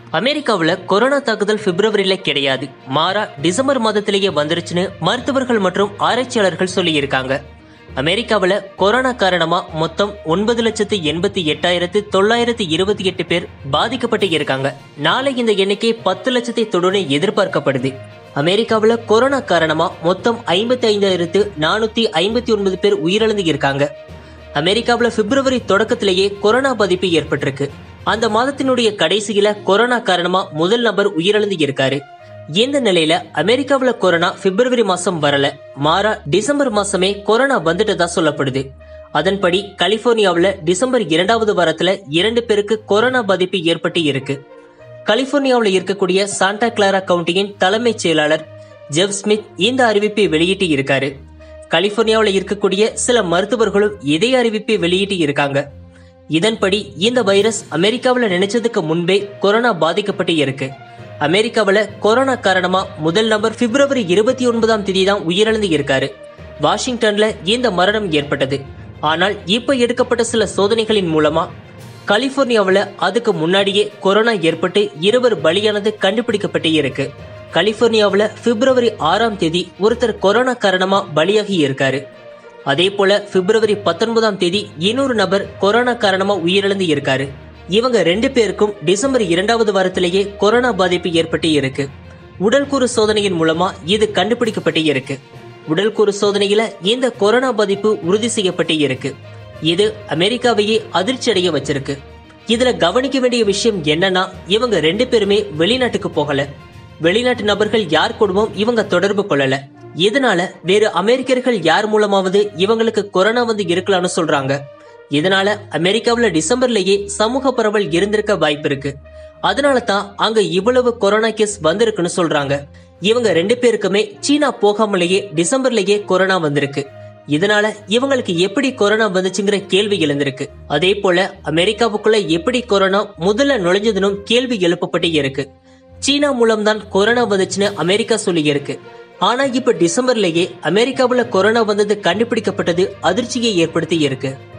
அமெரிக்காவுல கொரோனா தாக்குதல் பிப்ரவரியில கிடையாது மாறா டிசம்பர் மாதத்திலேயே வந்துருச்சுன்னு மருத்துவர்கள் மற்றும் ஆராய்ச்சியாளர்கள் சொல்லியிருக்காங்க அமெரிக்காவுல கொரோனா காரணமா மொத்தம் ஒன்பது லட்சத்து எண்பத்தி எட்டாயிரத்து தொள்ளாயிரத்து இருபத்தி எட்டு பேர் பாதிக்கப்பட்டு இருக்காங்க நாளை இந்த எண்ணிக்கை பத்து லட்சத்தை தொடுன்னு எதிர்பார்க்கப்படுது அமெரிக்காவுல கொரோனா காரணமா மொத்தம் ஐம்பத்தி ஐந்தாயிரத்து நானூத்தி ஐம்பத்தி ஒன்பது பேர் உயிரிழந்து இருக்காங்க அமெரிக்காவுல பிப்ரவரி தொடக்கத்திலேயே கொரோனா பாதிப்பு ஏற்பட்டிருக்கு அந்த மாதத்தினுடைய கடைசியில கொரோனா காரணமா முதல் நபர் உயிரிழந்து இருக்காரு இந்த நிலையில அமெரிக்காவுல கொரோனா பிப்ரவரி மாசம் வரல மாறா டிசம்பர் மாசமே கொரோனா வந்துட்டதா சொல்லப்படுது அதன்படி கலிபோர்னியாவுல டிசம்பர் இரண்டாவது வாரத்துல இரண்டு பேருக்கு கொரோனா பாதிப்பு ஏற்பட்டு இருக்கு கலிபோர்னியாவுல இருக்கக்கூடிய சாண்டா கிளாரா கவுண்டியின் தலைமைச் செயலாளர் ஜெவ் ஸ்மித் இந்த அறிவிப்பை வெளியிட்டு இருக்காரு கலிபோர்னியாவுல இருக்கக்கூடிய சில மருத்துவர்களும் இதே அறிவிப்பை வெளியிட்டு இருக்காங்க இதன்படி இந்த வைரஸ் அமெரிக்காவுல நினைச்சதுக்கு முன்பே கொரோனா பாதிக்கப்பட்டு இருக்கு அமெரிக்காவுல கொரோனா காரணமா முதல் நபர் பிப்ரவரி இருபத்தி ஒன்பதாம் தேதி தான் உயிரிழந்து இருக்காரு வாஷிங்டன்ல இந்த மரணம் ஏற்பட்டது ஆனால் இப்ப எடுக்கப்பட்ட சில சோதனைகளின் மூலமா கலிபோர்னியாவுல அதுக்கு முன்னாடியே கொரோனா ஏற்பட்டு இருவர் பலியானது கண்டுபிடிக்கப்பட்டு இருக்கு கலிபோர்னியாவுல பிப்ரவரி ஆறாம் தேதி ஒருத்தர் கொரோனா காரணமா பலியாகி இருக்காரு அதே போல பிப்ரவரி பத்தொன்பதாம் தேதி இன்னொரு நபர் கொரோனா காரணமா உயிரிழந்து இருக்காரு இவங்க ரெண்டு பேருக்கும் டிசம்பர் இரண்டாவது வாரத்திலேயே கொரோனா பாதிப்பு ஏற்பட்டு இருக்கு உடல்கூறு சோதனையின் மூலமா இது கண்டுபிடிக்கப்பட்டு இருக்கு உடல்கூறு சோதனையில இந்த கொரோனா பாதிப்பு உறுதி செய்யப்பட்டு இருக்கு இது அமெரிக்காவையே அதிர்ச்சி அடைய வச்சிருக்கு இதுல கவனிக்க வேண்டிய விஷயம் என்னன்னா இவங்க ரெண்டு பேருமே வெளிநாட்டுக்கு போகல வெளிநாட்டு நபர்கள் யார் கூடவும் இவங்க தொடர்பு கொள்ளல இதனால வேறு அமெரிக்கர்கள் யார் மூலமாவது இவங்களுக்கு கொரோனா வந்து இருக்கலாம்னு சொல்றாங்க இதனால அமெரிக்காவுல டிசம்பர்லயே சமூக பரவல் இருந்திருக்க வாய்ப்பு இருக்கு அதனால தான் அங்க இவ்வளவு கொரோனா கேஸ் வந்திருக்குன்னு சொல்றாங்க இவங்க ரெண்டு பேருக்குமே சீனா போகாமலேயே டிசம்பர்லயே கொரோனா வந்திருக்கு இதனால இவங்களுக்கு எப்படி கொரோனா வந்துச்சுங்கிற கேள்வி எழுந்திருக்கு அதே போல அமெரிக்காவுக்குள்ள எப்படி கொரோனா முதல்ல நுழைஞ்சதுனும் கேள்வி எழுப்பப்பட்டு இருக்கு சீனா மூலம்தான் கொரோனா வந்துச்சுன்னு அமெரிக்கா சொல்லி இருக்கு ஆனா இப்ப டிசம்பர்லயே அமெரிக்காவுல கொரோனா வந்தது கண்டுபிடிக்கப்பட்டது அதிர்ச்சியை ஏற்படுத்தி இருக்கு